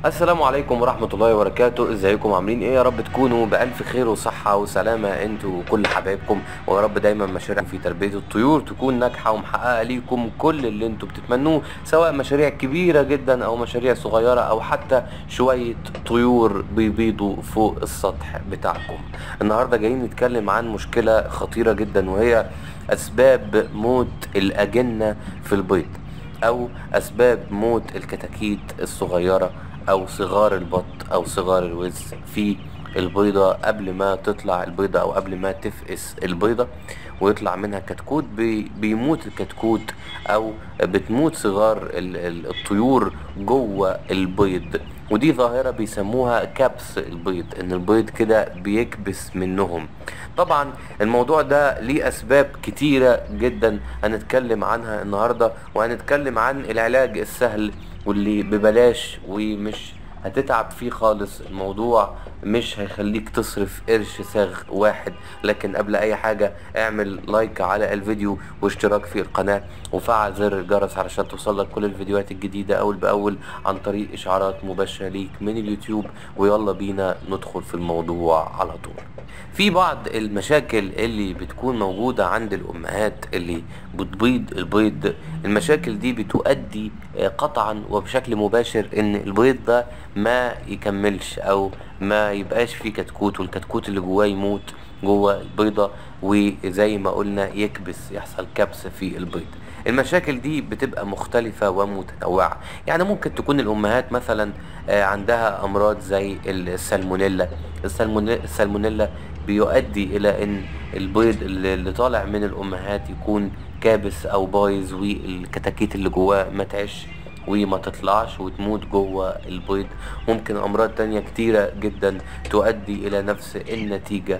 السلام عليكم ورحمة الله وبركاته ازيكم عاملين ايه يا رب تكونوا بألف خير وصحة وسلامة انتوا وكل حبايبكم ويا رب دايما مشاريعكم في تربية الطيور تكون ناجحة ومحققة ليكم كل اللي انتوا بتتمنوه سواء مشاريع كبيرة جدا او مشاريع صغيرة او حتى شوية طيور بيبيضوا فوق السطح بتاعكم النهاردة جايين نتكلم عن مشكلة خطيرة جدا وهي اسباب موت الاجنة في البيض او اسباب موت الكتاكيت الصغيرة او صغار البط او صغار الوز في البيضة قبل ما تطلع البيضة او قبل ما تفقس البيضة ويطلع منها كتكوت بي بيموت الكتكوت او بتموت صغار ال- ال- الطيور جوه البيض ودي ظاهرة بيسموها كبس البيض ان البيض كده بيكبس منهم طبعا الموضوع ده ليه اسباب كتيرة جدا هنتكلم عنها النهاردة وهنتكلم عن العلاج السهل واللي ببلاش ومش هتتعب فيه خالص الموضوع مش هيخليك تصرف قرش ساغ واحد لكن قبل اي حاجة اعمل لايك على الفيديو واشتراك في القناة وفعل زر الجرس علشان توصلك كل الفيديوهات الجديدة اول باول عن طريق اشعارات مباشرة ليك من اليوتيوب ويلا بينا ندخل في الموضوع على طول في بعض المشاكل اللي بتكون موجودة عند الأمهات اللي بتبيض البيض المشاكل دي بتؤدي آه، قطعا وبشكل مباشر ان البيض ده ما يكملش او ما يبقاش فيه كتكوت والكتكوت اللي جواه يموت جوه البيضة وزي ما قلنا يكبس يحصل كبس في البيض المشاكل دي بتبقى مختلفة ومتنوعة يعني ممكن تكون الأمهات مثلا آه، عندها أمراض زي السالمونيلا السالمونيلا السالمونيلا بيؤدي إلى إن البيض اللي اللي طالع من الأمهات يكون كابس أو بايظ والكتاكيت اللي جواه ما تعيش وما تطلعش وتموت جوه البيض ممكن أمراض تانية كتيرة جدا تؤدي إلى نفس النتيجة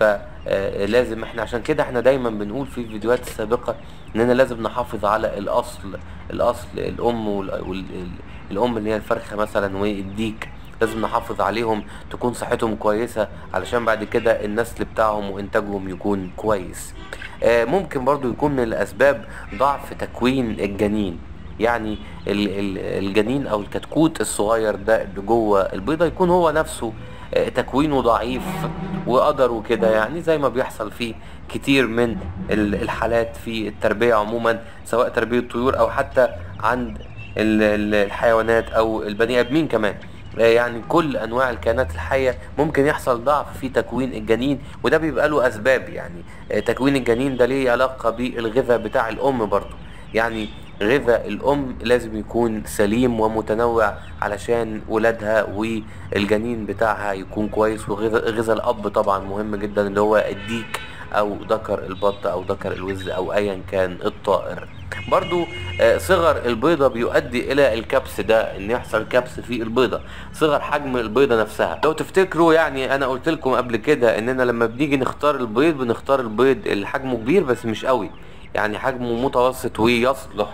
فلازم احنا عشان كده احنا دايما بنقول في الفيديوهات السابقة اننا لازم نحافظ على الاصل الاصل الام والام اللي هي الفرخة مثلا والديك لازم نحافظ عليهم تكون صحتهم كويسة علشان بعد كده النسل بتاعهم وانتاجهم يكون كويس آه، ممكن برضو يكون من الاسباب ضعف تكوين الجنين يعني ال- ال- الجنين او الكتكوت الصغير ده اللي جوه البيضة يكون هو نفسه آه، تكوينه ضعيف وقدره كده يعني زي ما بيحصل في كتير من ال- الحالات في التربية عموما سواء تربية طيور او حتى عند ال- ال- الحيوانات او البني ادمين كمان آه، يعني كل انواع الكائنات الحيه ممكن يحصل ضعف في تكوين الجنين وده بيبقى له اسباب يعني آه، تكوين الجنين ده ليه علاقه بالغذاء بتاع الام برضه يعني غذاء الام لازم يكون سليم ومتنوع علشان ولادها والجنين بتاعها يكون كويس وغذاء غذاء الاب طبعا مهم جدا اللي هو الديك او ذكر البط او ذكر الوز او ايا كان الطائر برضو آه، صغر البيضة بيؤدي الى الكبس ده ان يحصل كبس في البيضة صغر حجم البيضة نفسها لو تفتكروا يعني انا قلت لكم قبل كده اننا لما بنيجي نختار البيض بنختار البيض اللي حجمه كبير بس مش قوي يعني حجمه متوسط ويصلح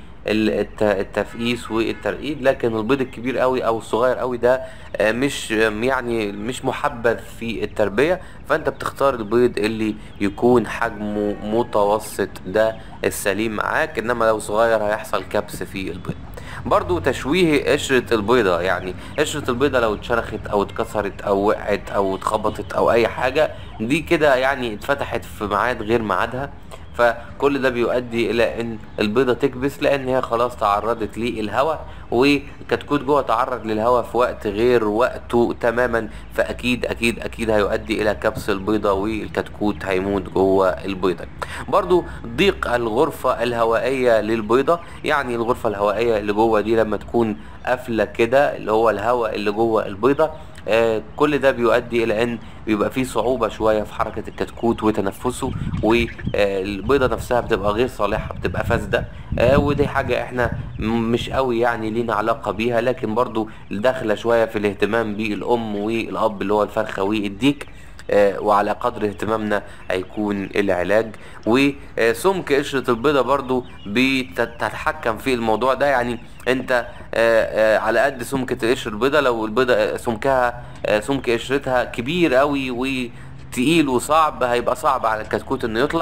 للتفقيس والترقيد لكن البيض الكبير قوي او الصغير قوي ده آه، مش آم، يعني مش محبذ في التربية فانت بتختار البيض اللي يكون حجمه متوسط ده السليم معاك انما لو صغير هيحصل كبس في البيض برضو تشويه قشرة البيضة يعني قشرة البيضة لو اتشرخت او اتكسرت او وقعت او اتخبطت او اي حاجة دي كده يعني اتفتحت في ميعاد غير ميعادها فكل ده بيؤدي الى ان البيضة تكبس لان هي خلاص تعرضت للهواء والكتكوت جوه تعرض للهواء في وقت غير وقته تماما فاكيد اكيد اكيد هيؤدي الى كبس البيضة والكتكوت هيموت جوه البيضة برضو ضيق الغرفة الهوائية للبيضة يعني الغرفة الهوائية اللي جوه دي لما تكون قافلة كده اللي هو الهواء اللي جوه البيضة آه، كل ده بيؤدي الى ان بيبقى فيه صعوبة شوية في حركة الكتكوت وتنفسه والبيضة نفسها بتبقى غير صالحة بتبقى فاسدة آه، ودي حاجة احنا م- مش قوي يعني لينا علاقة بيها لكن برضو داخلة شوية في الاهتمام بالام والاب اللي هو الفرخة والديك آه، وعلى قدر اهتمامنا هيكون العلاج وسمك قشرة البيضة برضو بتتحكم في الموضوع ده يعني انت آه، آه، على قد سمكة قشر البيضة لو البيضة آه، سمكها آه، سمك قشرتها كبير قوي وتقيل وصعب هيبقى صعب على الكتكوت انه يطلع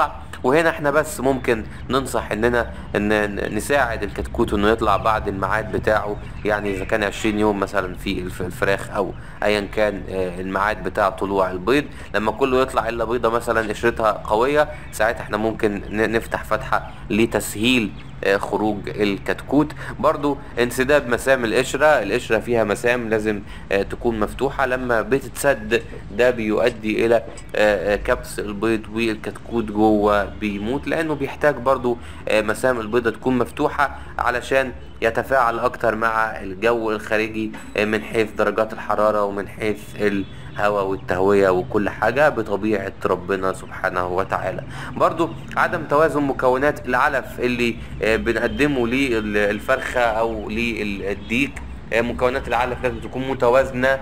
وهنا احنا بس ممكن ننصح اننا ان نساعد الكتكوت انه يطلع بعد الميعاد بتاعه يعني اذا كان 20 يوم مثلا في الفراخ او ايا كان آه، الميعاد بتاع طلوع البيض لما كله يطلع الا بيضه مثلا قشرتها قويه ساعتها احنا ممكن نفتح فتحه لتسهيل آه، خروج الكتكوت برضو انسداد مسام القشرة القشرة فيها مسام لازم آه، تكون مفتوحة لما بتتسد ده بيؤدي الى آه، كبس البيض والكتكوت جوه بيموت لانه بيحتاج برضو مسام البيضة تكون مفتوحة علشان يتفاعل اكتر مع الجو الخارجي من حيث درجات الحرارة ومن حيث الهواء والتهوية وكل حاجة بطبيعة ربنا سبحانه وتعالى برضو عدم توازن مكونات العلف اللي آه، بنقدمه للفرخة او للديك آه، مكونات العلف لازم تكون متوازنه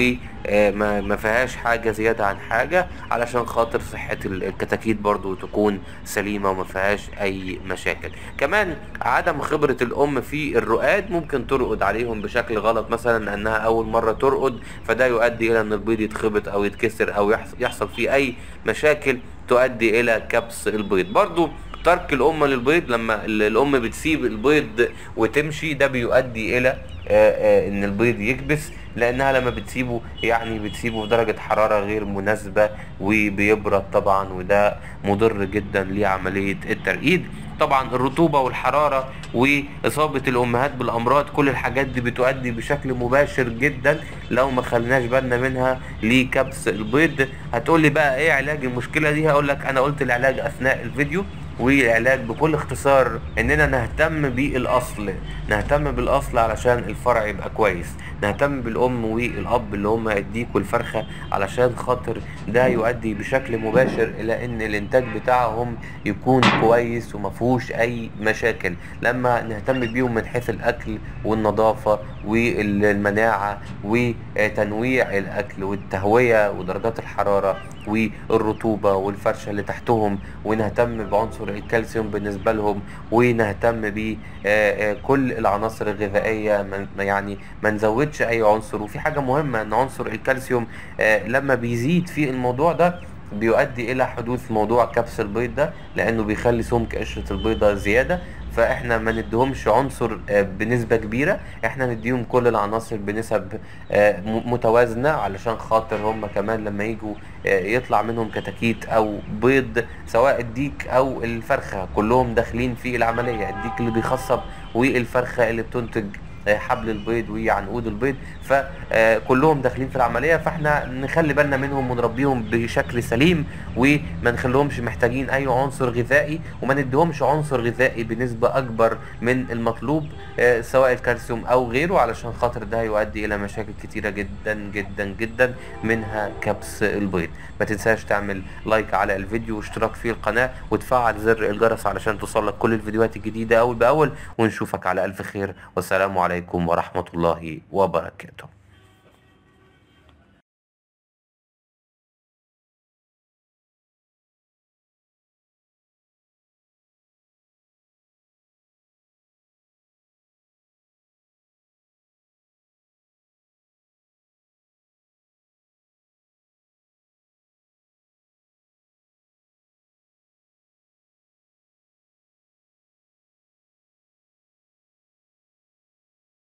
وما فيهاش حاجه زياده عن حاجه علشان خاطر صحه الكتاكيت برضو تكون سليمه وما فيهاش اي مشاكل كمان عدم خبره الام في الرقاد ممكن ترقد عليهم بشكل غلط مثلا لانها اول مره ترقد فده يؤدي الى ان البيض يتخبط او يتكسر او يحصل فيه اي مشاكل تؤدي الى كبس البيض برضو ترك الام للبيض لما الام بتسيب البيض وتمشي ده بيؤدي الى آه، آه، ان البيض يكبس لانها لما بتسيبه يعني بتسيبه في درجة حرارة غير مناسبة وبيبرد طبعا وده مضر جدا لعملية الترقيد طبعا الرطوبة والحرارة واصابة الامهات بالامراض كل الحاجات دي بتؤدي بشكل مباشر جدا لو ما خلناش بالنا منها لكبس البيض هتقولي بقى ايه علاج المشكلة دي هقول لك انا قلت العلاج اثناء الفيديو والعلاج بكل اختصار اننا نهتم بالاصل نهتم بالاصل علشان الفرع يبقى كويس نهتم بالام والاب اللي هم الديك والفرخه علشان خاطر ده يؤدي بشكل مباشر الى ان الانتاج بتاعهم يكون كويس ومفهوش اي مشاكل لما نهتم بيهم من حيث الاكل والنظافه والمناعه وتنويع الاكل والتهويه ودرجات الحراره والرطوبه والفرشه اللي تحتهم ونهتم بعنصر الكالسيوم بالنسبه لهم ونهتم بكل العناصر الغذائيه يعني ما نزودش اي عنصر وفي حاجه مهمه ان عنصر الكالسيوم آه، لما بيزيد في الموضوع ده بيؤدي الى حدوث موضوع كبس البيض ده لانه بيخلي سمك قشره البيضه زياده فاحنا ما نديهمش عنصر آه، بنسبه كبيره احنا نديهم كل العناصر بنسب آه، متوازنه علشان خاطر هم كمان لما يجوا آه، يطلع منهم كتاكيت او بيض سواء الديك او الفرخه كلهم داخلين في العمليه الديك اللي بيخصب والفرخه اللي بتنتج آه، حبل البيض وعنقود البيض فكلهم داخلين في العمليه فاحنا نخلي بالنا منهم ونربيهم بشكل سليم وما نخليهمش محتاجين اي عنصر غذائي وما نديهمش عنصر غذائي بنسبه اكبر من المطلوب آه، سواء الكالسيوم او غيره علشان خاطر ده يؤدي الى مشاكل كتيره جدا جدا جدا منها كبس البيض ما تنساش تعمل لايك على الفيديو واشتراك في القناه وتفعل زر الجرس علشان توصلك كل الفيديوهات الجديده اول باول ونشوفك على الف خير والسلام عليكم عليكم ورحمة الله وبركاته